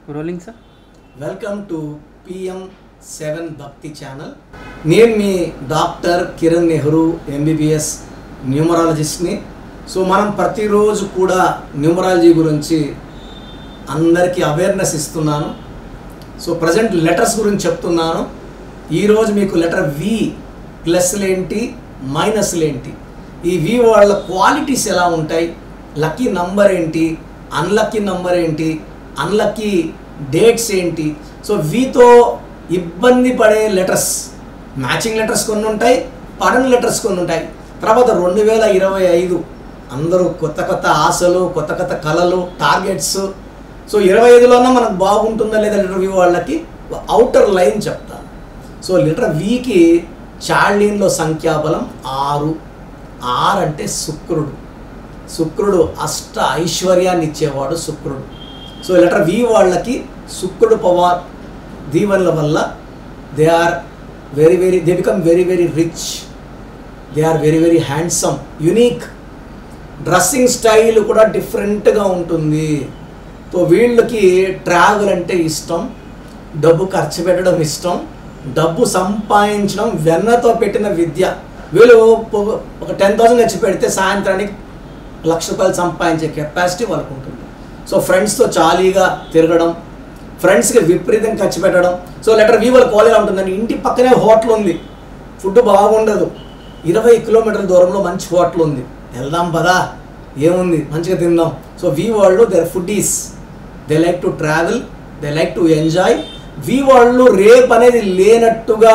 rolling sir welcome to PM seven Bhakti channel నేను మీ doctor Kiran Nehru MBBS న్యూమరాలజిస్ట్ని సో మనం ప్రతిరోజు కూడా న్యూమరాలజీ గురించి అందరికీ అవేర్నెస్ ఇస్తున్నాను సో ప్రజెంట్ లెటర్స్ గురించి చెప్తున్నాను ఈరోజు మీకు లెటర్ వి ప్లస్లేంటి మైనస్లేంటి ఈ వి వాళ్ళ క్వాలిటీస్ ఎలా ఉంటాయి లక్కీ నంబర్ ఏంటి అన్లక్కీ నంబర్ ఏంటి అన్లక్కీ డేట్స్ ఏంటి సో వీతో ఇబ్బంది పడే లెటర్స్ మ్యాచింగ్ లెటర్స్ కొన్ని ఉంటాయి పడని లెటర్స్ కొన్ని ఉంటాయి తర్వాత రెండు వేల ఇరవై ఐదు అందరూ కొత్త కొత్త ఆశలు కొత్త కొత్త కళలు టార్గెట్స్ సో ఇరవై ఐదులోనే మనకు బాగుంటుందా లేదా లీటర్ వి వాళ్ళకి అవుటర్ లైన్ చెప్తాను సో లీటర్ వికి చార్లీన్లో సంఖ్యాబలం ఆరు ఆరు అంటే శుక్రుడు శుక్రుడు అష్ట ఐశ్వర్యాన్ని ఇచ్చేవాడు శుక్రుడు సో లెటర్ వి వాళ్ళకి శుక్రుడు పవార్ దీవెనల వల్ల they are very very they become very very rich they are very very handsome unique dressing style కూడా డిఫరెంట్గా ఉంటుంది సో వీళ్ళకి ట్రావెల్ అంటే ఇష్టం డబ్బు ఖర్చు పెట్టడం ఇష్టం డబ్బు సంపాదించడం వెన్నతో పెట్టిన విద్య వీళ్ళు పొ- ఒక టెన్ థౌసండ్ ఖర్చు పెడితే సాయంత్రానికి లక్ష రూపాయలు సంపాదించే కెపాసిటీ వాళ్ళకు ఉంటుంది సో ఫ్రెండ్స్తో చాలీగా తిరగడం ఫ్రెండ్స్కి విపరీతం ఖర్చు పెట్టడం సో లెటర్ వీ వాళ్ళ క్వాలిటీ ఉంటుందండి ఇంటి పక్కనే హోటల్ ఉంది ఫుడ్ బాగుండదు ఇరవై కిలోమీటర్ల దూరంలో మంచి హోటల్ ఉంది వెళ్దాం పదా ఏముంది మంచిగా తిందాం సో వీ వాళ్ళు their food is they like to travel they like to enjoy V వాళ్ళు రేపు అనేది లేనట్టుగా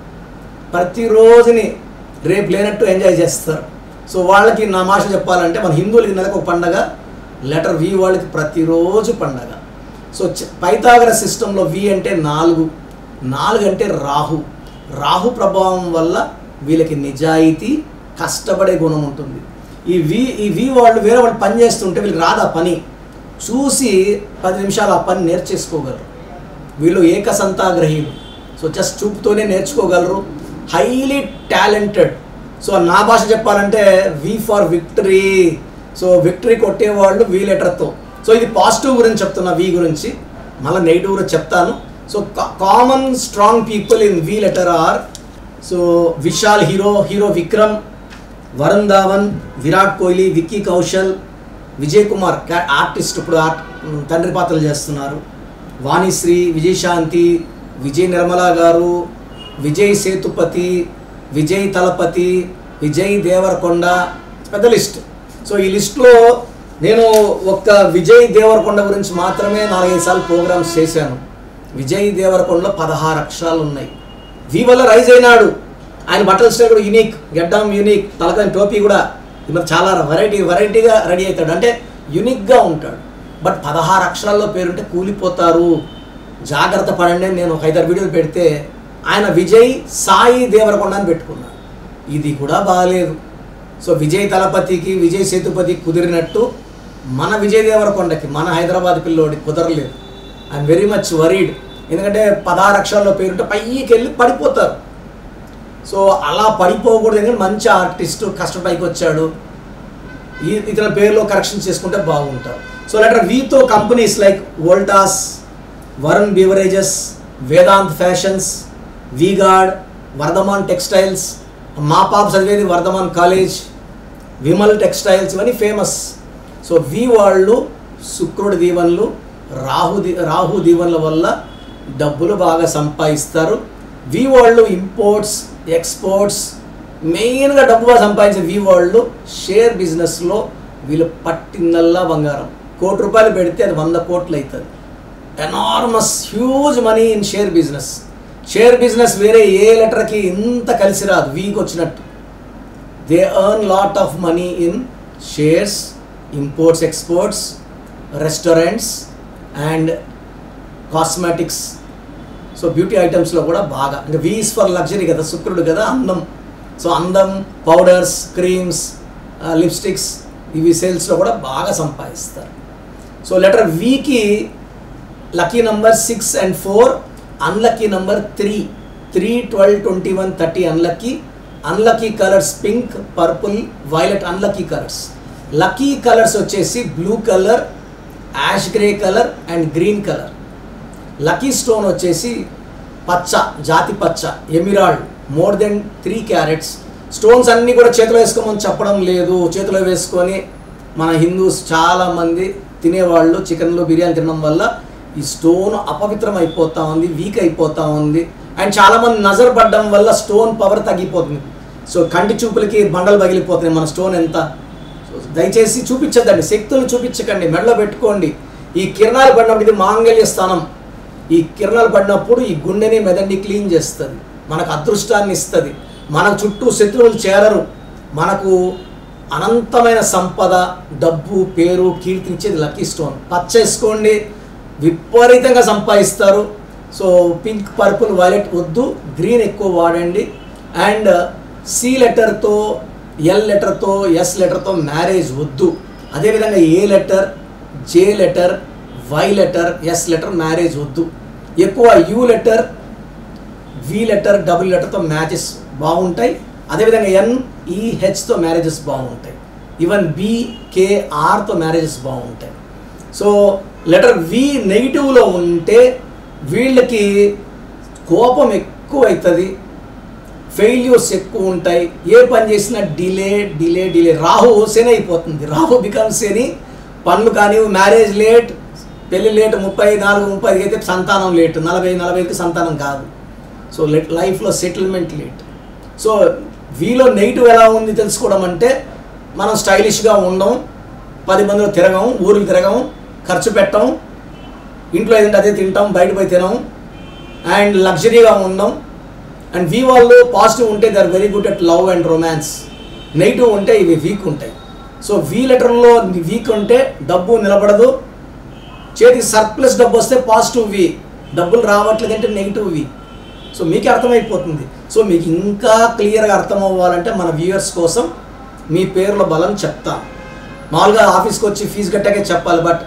ప్రతిరోజుని రేపు లేనట్టు ఎంజాయ్ చేస్తారు సో వాళ్ళకి నా భాష చెప్పాలంటే మన హిందువులకి నెలకు ఒక పండగ లెటర్ వి వాళ్ళకి ప్రతిరోజు పండగ సో చ- పైథాగర సిస్టంలో వి అంటే నాలుగు నాలుగు అంటే రాహు రాహు ప్రభావం వల్ల వీళ్ళకి నిజాయితీ కష్టపడే గుణం ఉంటుంది ఈ వి ఈ వి వాళ్ళు వేరే వాళ్ళు పని చేస్తుంటే వీళ్ళకి రాదు ఆ పని చూసి పది నిమిషాలు ఆ పని నేర్చేసుకోగలరు వీళ్ళు ఏకసంతాగ్రహీలు సో జస్ట్ చూపుతోనే నేర్చుకోగలరు హైలీ టాలెంటెడ్ సో నా భాష చెప్పాలంటే V for victory so victory కొట్టేవాళ్ళు వి లెటర్తో సో ఇది పాజిటివ్ గురించి చెప్తున్నా వి గురించి మళ్ళీ నెగిటివ్ గురించి చెప్తాను so common strong people in V letter are so Vishal hero hero Vikram Varun Dhawan Virat Kohli Vicky Kaushal Vijay Kumar క్యా ఆర్టిస్ట్ ఇప్పుడు ఆర్ట్ తండ్రి పాత్రలు చేస్తున్నారు వాణిశ్రీ విజయశాంతి విజయ్ నిర్మల గారు విజయ్ సేతుపతి విజయ్ తలపతి విజయ్ దేవరకొండ పెద్ద లిస్ట్ సో ఈ లిస్ట్లో నేను ఒక్క విజయ్ దేవరకొండ గురించి మాత్రమే నాలుగైదు సార్లు ప్రోగ్రామ్స్ చేశాను విజయ్ దేవరకొండలో పదహారు అక్షరాలు ఉన్నాయి వి వల్ల రైజ్ అయినాడు ఆయన బట్టల స్టైల్ కూడా యూనిక్ గెడ్డం యూనిక్ తలకాయ టోపీ కూడా మరి చాలా వెరైటీ వెరైటీగా రెడీ అవుతాడు అంటే యూనిక్గా ఉంటాడు బట్ పదహారు అక్షరాల్లో పేరుంటే కూలిపోతారు జాగ్రత్త పడండి అని నేను ఒక ఐదారు వీడియోలు పెడితే ఆయన విజయ్ సాయి దేవరకొండ అని పెట్టుకున్నాడు ఇది కూడా బాగాలేదు సో విజయ్ తలపతికి విజయ్ సేతుపతికి కుదిరినట్టు మన విజయ్ దేవరకొండకి మన హైదరాబాద్ పిల్లోడికి కుదరలేదు ఐఎమ్ వెరీ మచ్ వరీడ్ ఎందుకంటే పదహారు అక్షరాల్లో పేరుంటే పైకి వెళ్ళి పడిపోతారు సో అలా పడిపోకూడదు ఎందుకంటే మంచి ఆర్టిస్ట్ కష్టం పైకి వచ్చాడు ఈ ఇతర పేర్లో కరెక్షన్ చేసుకుంటే బాగుంటారు సో లెటర్ వీతో companies like Voltas Varun beverages Vedant fashions V-Guard Vardhman textiles మా పాప చదివేది వర్ధమాన్ కాలేజ్ విమల్ టెక్స్టైల్స్ ఇవన్నీ ఫేమస్ సో వి వాళ్ళు శుక్రుడి దీవెనలు రాహు దీ రాహు దీవెనల వల్ల డబ్బులు బాగా సంపాదిస్తారు వి వాళ్ళు ఇంపోర్ట్స్ ఎక్స్పోర్ట్స్ మెయిన్గా డబ్బు బాగా సంపాదించే వి వాళ్ళు షేర్ బిజినెస్లో వీళ్ళు పట్టిందల్లా బంగారం కోటి రూపాయలు పెడితే అది వంద కోట్లు అవుతుంది enormous huge money in share business share business వేరే ఏ లెటర్కి ఇంత కలిసి రాదు వీక్ వచ్చినట్టు they earn lot of money in shares imports exports restaurants and cosmetics so beauty ఐటమ్స్లో కూడా బాగా ఇంకా వీస్ ఫర్ లగ్జరీ కదా శుక్రుడు కదా అందం సో అందం పౌడర్స్ క్రీమ్స్ లిప్స్టిక్స్ ఇవి సేల్స్లో కూడా బాగా సంపాదిస్తారు సో లెటర్ వీకి lucky number six and four unlucky number three three twelve twenty one thirty unlucky unlucky colours pink purple violet unlucky colours lucky colours వచ్చేసి blue colour ash grey colour and green colour lucky stone వచ్చేసి పచ్చ జాతి పచ్చ emerald more than three carats stones అన్నీ కూడా చేతిలో వేసుకోమని చెప్పడం లేదు చేతిలో వేసుకొని మన హిందూస్ చాలామంది తినేవాళ్ళు చికెన్లో బిర్యానీ తినడం వల్ల ఈ స్టోన్ అపవిత్రం అయిపోతా ఉంది వీక్ అయిపోతా ఉంది అండ్ చాలామంది నజర్ పడడం వల్ల స్టోన్ పవర్ తగ్గిపోతుంది సో కంటి చూపులకి బండలు పగిలిపోతున్నాయి మన స్టోన్ ఎంత సో దయచేసి చూపించద్దండి శక్తులను చూపించకండి మెడలో పెట్టుకోండి ఈ కిరణాలు పడినప్పుడు ఇది మాంగళ్య స్థానం ఈ కిరణాలు పడినప్పుడు ఈ గుండెని మెదడిని క్లీన్ చేస్తుంది మనకు అదృష్టాన్ని ఇస్తుంది మన చుట్టూ శత్రువులు చేరరు మనకు అనంతమైన సంపద డబ్బు పేరు కీర్తినిచ్చేది లక్కీ స్టోన్ పచ్చ వేసుకోండి విపరీతంగా సంపాదిస్తారు సో పింక్ పర్పుల్ వైలెట్ వద్దు గ్రీన్ ఎక్కువ వాడండి అండ్ సి లెటర్తో ఎల్ లెటర్తో ఎస్ లెటర్తో మ్యారేజ్ వద్దు అదేవిధంగా A letter J letter Y letter S letter marriage వద్దు ఎక్కువ U letter V letter double లెటర్తో మ్యాచెస్ బాగుంటాయి అదేవిధంగా ఎన్ ఈహెచ్తో మ్యారేజెస్ బాగుంటాయి ఈవెన్ బీకేఆర్తో మ్యారేజెస్ బాగుంటాయి సో లెటర్ వి నెగిటివ్లో ఉంటే వీళ్ళకి కోపం ఎక్కువ అవుతుంది ఫెయిల్యూర్స్ ఎక్కువ ఉంటాయి ఏ పని చేసినా delay delay delay Rahu Shani అయిపోతుంది రాహు బికమ్ శని పనులు కానీ మ్యారేజ్ లేట్ పెళ్లి లేట్ ముప్పై నాలుగు ముప్పై ఐదు అయితే సంతానం లేట్ నలభై నలభై ఐదుకి సంతానం కాదు సో లెట్ లైఫ్లో సెటిల్మెంట్ లేట్ సో వీలో నెగిటివ్ ఎలా ఉంది తెలుసుకోవడం అంటే మనం స్టైలిష్గా ఉండం పది మందిలో తిరగం ఊర్లు తిరగం ఖర్చు పెట్టం ఇంట్లో ఏదంటే అదే తింటాం బయట పోయి తినం అండ్ లగ్జరీగా ఉండం అండ్ వీ వాళ్ళు పాజిటివ్ ఉంటే they are very good at love and romance negative ఉంటే ఇవి వీక్ ఉంటాయి సో వీ లెటర్లో వీక్ ఉంటే డబ్బు నిలబడదు చేతికి సర్ప్లస్ డబ్బు వస్తే పాజిటివ్ వి డబ్బులు రావట్లేదు అంటే నెగిటివ్ వి సో మీకు అర్థమైపోతుంది సో మీకు ఇంకా క్లియర్గా అర్థం అవ్వాలంటే మన వ్యూయర్స్ కోసం మీ పేర్ల బలం చెప్తా మామూలుగా ఆఫీస్కి వచ్చి ఫీజు కట్టాకే చెప్పాలి బట్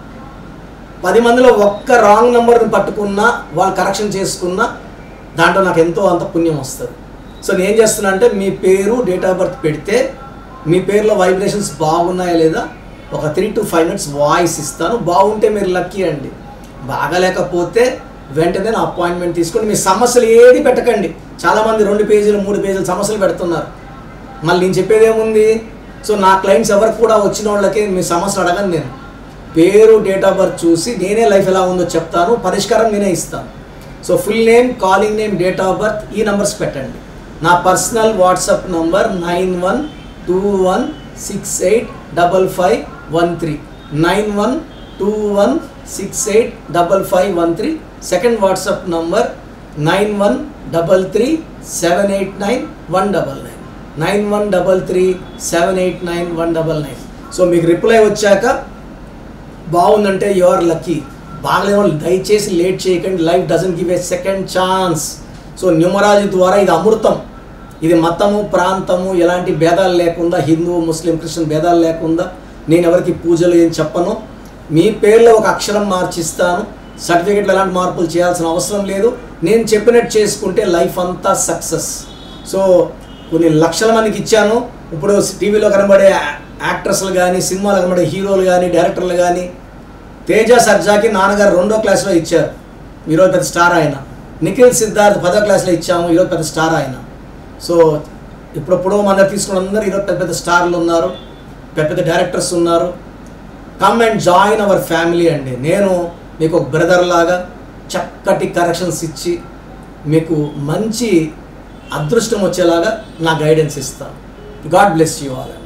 పది మందిలో ఒక్క రాంగ్ నెంబర్ని పట్టుకున్నా వాళ్ళు కరెక్షన్ చేసుకున్నా దాంట్లో నాకు ఎంతో అంత పుణ్యం వస్తుంది సో నేను ఏం చేస్తున్నా అంటే మీ పేరు డేట్ ఆఫ్ బర్త్ పెడితే మీ పేరులో వైబ్రేషన్స్ బాగున్నాయా లేదా ఒక three to five minutes voice ఇస్తాను బాగుంటే మీరు లక్కీ అండి బాగాలేకపోతే వెంటనే నా అపాయింట్మెంట్ తీసుకొని మీ సమస్యలు ఏది పెట్టకండి చాలామంది రెండు పేజీలు మూడు పేజీలు సమస్యలు పెడుతున్నారు మళ్ళీ నేను చెప్పేది ఏముంది సో నా క్లయింట్స్ ఎవరికి కూడా వచ్చిన వాళ్ళకి మీ సమస్యలు అడగను నేను పేరు డేట్ ఆఫ్ బర్త్ చూసి నేనే లైఫ్ ఎలా ఉందో చెప్తాను పరిష్కారం నేనే ఇస్తాను so full name calling name date of birth ఈ నంబర్స్ పెట్టండి నా personal WhatsApp number nine one two one six eight double five one three nine one two one six eight double five one three second WhatsApp number nine one double three seven eight nine one double nine nine one double three seven eight nine one double nine so మీకు reply వచ్చాక బాగుందంటే you are lucky బాగలేమో దయచేసి late చేయకండి life doesn't give a second chance so numerology ద్వారా ఇది అమృతం ఇది మతము ప్రాంతము ఎలాంటి భేదాలు లేకుండా హిందూ ముస్లిం క్రిస్టియన్ భేదాలు లేకుండా నేను ఎవరికి పూజలు ఏం చెప్పను మీ పేర్లో ఒక అక్షరం మార్చిస్తాను సర్టిఫికెట్లో ఎలాంటి మార్పులు చేయాల్సిన అవసరం లేదు నేను చెప్పినట్టు చేసుకుంటే లైఫ్ అంతా సక్సెస్ సో కొన్ని లక్షల మందికి ఇచ్చాను ఇప్పుడు టీవీలో కనబడే యాక్టర్స్లు కానీ సినిమాలో కనబడే హీరోలు కానీ డైరెక్టర్లు కానీ తేజ సర్జాకి నాన్నగారు రెండో క్లాస్లో ఇచ్చారు ఈరోజు పెద్ద స్టార్ ఆయన నిఖిల్ సిద్ధార్థ్ పదో క్లాస్లో ఇచ్చాము ఈరోజు పెద్ద స్టార్ ఆయన సో ఇప్పుడప్పుడు మన దగ్గర తీసుకున్న అందరూ ఈరోజు పెద్ద పెద్ద స్టార్లు ఉన్నారు పెద్ద పెద్ద డైరెక్టర్స్ ఉన్నారు come and join our family అండి నేను మీకు ఒక బ్రదర్ లాగా చక్కటి కరెక్షన్స్ ఇచ్చి మీకు మంచి అదృష్టం వచ్చేలాగా నా గైడెన్స్ ఇస్తాను గాడ్ బ్లెస్ యూ ఆల్